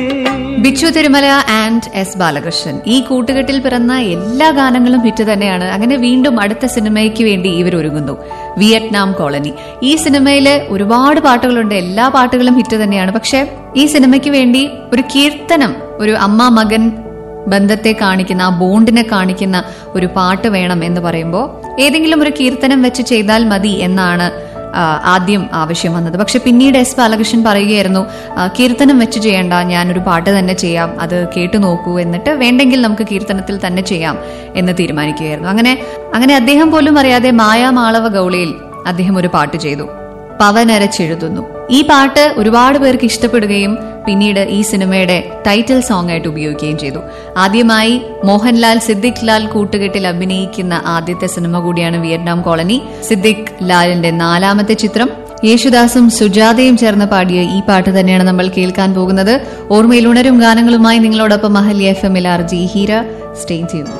Bichu Thirumala and S Balakrishnan ഈ കൂട്ടുകെട്ടിൽ പിറന്ന എല്ലാ ഗാനങ്ങളും ഹിറ്റ് തന്നെയാണ് അങ്ങനെ വീണ്ടും അടുത്ത സിനിമയ്ക്ക് വേണ്ടി ഇവർ ഒരുങ്ങുന്നു വിയറ്റ്നാം കോളനി ഈ സിനിമയില് ഒരുപാട് പാട്ടുകളുണ്ട് എല്ലാ പാട്ടുകളും ഹിറ്റ് തന്നെയാണ് പക്ഷെ ഈ സിനിമയ്ക്ക് വേണ്ടി ഒരു കീർത്തനം ഒരു അമ്മ മകൻ ബന്ധത്തെ കാണിക്കുന്ന ആ ബോണ്ടിനെ കാണിക്കുന്ന ഒരു പാട്ട് വേണം എന്ന് പറയുമ്പോൾ ഏതെങ്കിലും ഒരു കീർത്തനം വെച്ച് ചെയ്താൽ മതി എന്നാണ് ആ, ആദ്യം ആവശ്യം വന്നത് പക്ഷെ പിന്നീട് എസ് ബാലകൃഷ്ണൻ പറയുകയായിരുന്നു ആ, കീർത്തനം വെച്ച് ചെയ്യേണ്ട ഞാനൊരു പാട്ട് തന്നെ ചെയ്യാം അത് കേട്ടു നോക്കൂ എന്നിട്ട് വേണ്ടെങ്കിൽ നമുക്ക് കീർത്തനത്തിൽ തന്നെ ചെയ്യാം എന്ന് തീരുമാനിക്കുകയായിരുന്നു അങ്ങനെ അങ്ങനെ അദ്ദേഹം പോലും അറിയാതെ മായാമാളവ ഗൗളിയിൽ അദ്ദേഹം ഒരു പാട്ട് ചെയ്തു പവനരച്ചെഴുതുന്നു ഈ പാട്ട് ഒരുപാട് പേർക്ക് ഇഷ്ടപ്പെടുകയും പിന്നീട് ഈ സിനിമയുടെ ടൈറ്റിൽ സോങ് ആയിട്ട് ഉപയോഗിക്കുകയും ചെയ്തു ആദ്യമായി മോഹൻലാൽ സിദ്ദിഖ് ലാൽ കൂട്ടുകെട്ടിൽ അഭിനയിക്കുന്ന ആദ്യത്തെ സിനിമ കൂടിയാണ് വിയറ്റ്നാം കോളനി സിദ്ദിഖ് ലാലിന്റെ നാലാമത്തെ ചിത്രം യേശുദാസും സുജാതയും ചേർന്ന് പാടിയ ഈ പാട്ട് തന്നെയാണ് നമ്മൾ കേൾക്കാൻ പോകുന്നത് ഓർമ്മയിൽ ഉണരും ഗാനങ്ങളുമായി നിങ്ങളോടൊപ്പം മഹല്യ എഫ് എമ്മിൽ ആർ ജി ഹീര സ്റ്റേ ചെയ്യും